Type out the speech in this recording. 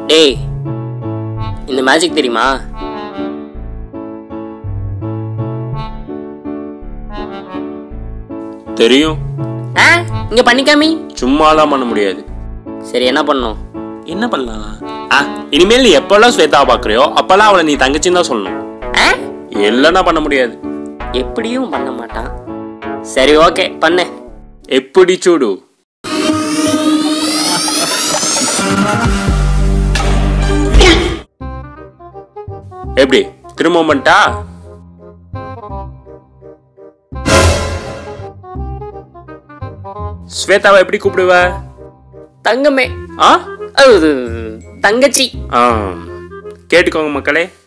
டேய் இந்த மேஜிக் தெரியுமா தெரியும் ஆ இங்க பண்ணிக்காமி சும்மாலாம் பண்ண முடியாது சரி என்ன பண்ணணும் என்ன பண்ணலாம் ஆ இனிமேல் நீ எப்பெல்லாம் ஸ்வேதா பாக்குறியோ அப்பெல்லாம் அவளை நீ தங்கச்சின்னு தான் சொல்லணும் ஆ இல்லைன்னா பண்ண முடியாது எப்படியும் பண்ண மாட்டான் சரி ஓகே பண்ணு எப்படி சூடு எப்படி திரும்ப பண்ணிட்டா ஸ்வேதாவை எப்படி கூப்பிடுவ தங்கமே ஆ அது தங்கச்சி ஆ கேட்டுக்கோங்க மக்களே